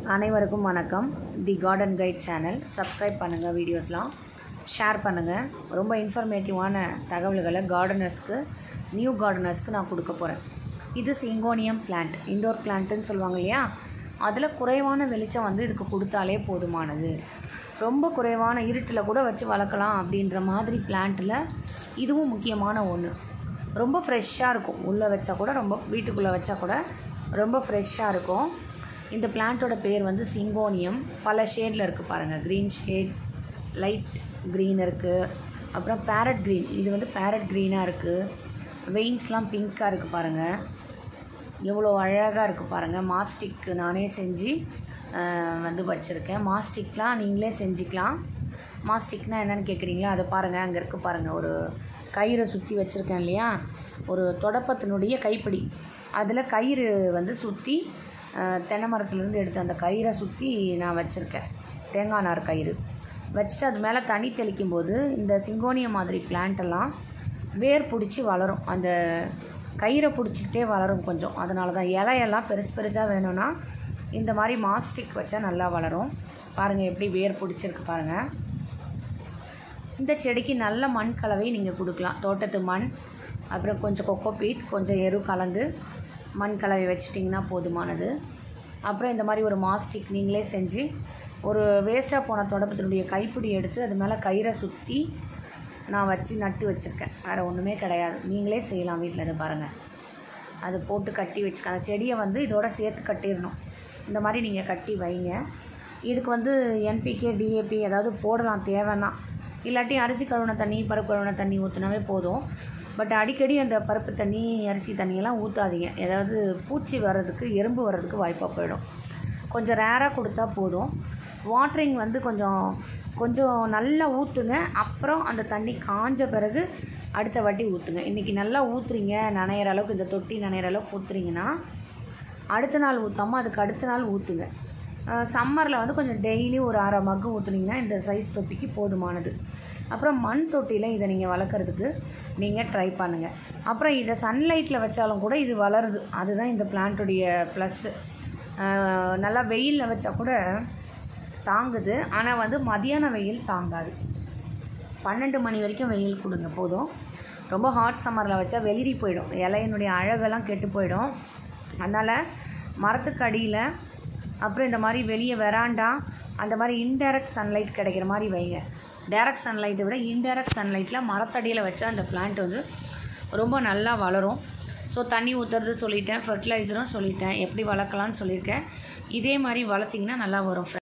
அனைவருக்கும் வணக்கம் the garden guide channel subscribe பண்ணுங்கள் வீடியோஸ்லாம் ஷேர் பண்ணுங்கள் ரொம்ப இன்ஃபர்மேட்டிவான தகவல்களை கார்டனர்ஸ்க்கு நியூ கார்டனர்ஸ்க்கு நான் கொடுக்க போகிறேன் இது சிங்கோனியம் பிளான்ட் இண்டோர் பிளான்ட்டுன்னு சொல்லுவாங்க இல்லையா அதில் குறைவான வெளிச்சம் வந்து இதுக்கு கொடுத்தாலே போதுமானது ரொம்ப குறைவான இருட்டில் கூட வச்சு வளர்க்கலாம் அப்படின்ற மாதிரி பிளான்ட்டில் இதுவும் முக்கியமான ஒன்று ரொம்ப ஃப்ரெஷ்ஷாக இருக்கும் உள்ளே வச்சா கூட ரொம்ப வீட்டுக்குள்ளே வச்சா கூட ரொம்ப ஃப்ரெஷ்ஷாக இருக்கும் இந்த பிளான்ட்டோட பேர் வந்து சிங்கோனியம் பல ஷேடில் இருக்குது பாருங்கள் க்ரீன் ஷேட் லைட் க்ரீன் இருக்குது அப்புறம் பேரட் க்ரீன் இது வந்து பேரட் க்ரீனாக இருக்குது வெயின்ஸ்லாம் பிங்க்காக இருக்குது பாருங்கள் எவ்வளோ அழகாக இருக்குது பாருங்கள் மாஸ்டிக் நானே செஞ்சு அஹ், வந்து வச்சுருக்கேன் மாஸ்டிக்லாம் நீங்களே செஞ்சுக்கலாம் மாஸ்டிக்னால் என்னென்னு கேட்குறீங்களா அதை பாருங்கள் அங்கே இருக்குது பாருங்கள் ஒரு கயிறை சுற்றி வச்சுருக்கேன் இல்லையா ஒரு தொடப்பத்தினுடைய கைப்பிடி அதில் கயிறு வந்து சுற்றி தென்னை மரத்துலேருந்து எடுத்த அந்த கயிறை சுற்றி நான் வச்சுருக்கேன் தேங்காய் நார் கயிறு வச்சுட்டு அது மேலே தண்ணி தெளிக்கும் போது இந்த சிங்கோனியம் மாதிரி plant எல்லாம் வேர் பிடிச்சி வளரும் அந்த கயிறை பிடிச்சிக்கிட்டே வளரும் கொஞ்சம் அதனால தான் இலையெல்லாம் பெருசு பெருசாக வேணும்னா இந்த மாதிரி மாஸ்டிக் வச்சா நல்லா வளரும் பாருங்கள் எப்படி வேர் பிடிச்சிருக்கு பாருங்கள் இந்த செடிக்கு நல்ல மண் கலவை நீங்கள் கொடுக்கலாம் தோட்டத்து மண் அப்புறம் கொஞ்சம் கொக்கோ பீட் கொஞ்சம் எரு கலந்து மண் கலவை வச்சிட்டிங்கன்னா போதுமானது அப்புறம் இந்த மாதிரி ஒரு மாஸ்டிக் நீங்களே செஞ்சு ஒரு வேஸ்ட்டாக போன தொடப்பத்தினுடைய கைப்பிடி எடுத்து அது மேலே கயிறை சுற்றி நான் வச்சு நட்டு வச்சுருக்கேன் வேறு ஒன்றுமே கிடையாது நீங்களே செய்யலாம் வீட்டில் இதை பாருங்கள் அது போட்டு கட்டி வச்சுக்க அந்த செடியை வந்து இதோட சேர்த்து கட்டிடணும் இந்த மாதிரி நீங்கள் கட்டி வைங்க இதுக்கு வந்து என்பிகே டிஏபி ஏதாவது போடலாம் தேவைன்னா இல்லாட்டி அரிசி கழுவுன தண்ணி பருப்பு கழுவுன தண்ணி ஊற்றினாவே போதும் பட் அடிக்கடி அந்த பருப்பு தண்ணி அரிசி தண்ணியெல்லாம் ஊற்றாதீங்க ஏதாவது பூச்சி வர்றதுக்கு எறும்பு வர்றதுக்கு வாய்ப்பாக போயிடும் கொஞ்சம் ரேராக கொடுத்தா போதும் வாட்டரிங் வந்து கொஞ்சம் கொஞ்சம் நல்லா ஊற்றுங்க அப்புறம் அந்த தண்ணி காஞ்ச பிறகு அடுத்த வாட்டி ஊற்றுங்க இன்றைக்கி நல்லா ஊற்றுறீங்க நனையிற அளவுக்கு இந்த தொட்டி நனையிற அளவுக்கு ஊற்றுறீங்கன்னா அடுத்த நாள் ஊற்றாமல் அதுக்கு அடுத்த நாள் ஊற்றுங்க சம்மரில் வந்து கொஞ்சம் டெய்லி ஒரு அரை மக்கு ஊற்றுனீங்கன்னா இந்த சைஸ் தொட்டிக்கு போதுமானது அப்புறம் மண் தொட்டியில் இதை நீங்கள் வளர்க்குறதுக்கு நீங்கள் ட்ரை பண்ணுங்கள் அப்புறம் இதை சன்லைட்டில் வச்சாலும் கூட இது வளருது அதுதான் இந்த பிளான்ட்டுடைய ப்ளஸ்ஸு நல்லா வெயிலில் வச்சா கூட தாங்குது ஆனால் வந்து மதியான வெயில் தாங்காது பன்னெண்டு மணி வரைக்கும் வெயில் கொடுங்க போதும் ரொம்ப ஹாட் சம்மரில் வச்சா வெளிரி போயிடும் இலையினுடைய அழகெல்லாம் கெட்டு போயிடும் அதனால் மரத்துக்கு அடியில் அப்புறம் இந்த மாதிரி வெளியே வெராண்டா அந்த மாதிரி இன்டைரக்ட் சன்லைட் கிடைக்கிற மாதிரி வைங்க டைரக்ட் சன்லைட்டை விட இன்டைரக்ட் சன்லைட்டில் மரத்தடியில் வச்சா அந்த பிளான்ட் வந்து ரொம்ப நல்லா வளரும் ஸோ தண்ணி ஊற்றுறது சொல்லிட்டேன் ஃபர்டிலைசரும் சொல்லிட்டேன் எப்படி வளர்க்கலான்னு சொல்லியிருக்கேன் இதே மாதிரி வளர்த்திங்கன்னா நல்லா வரும்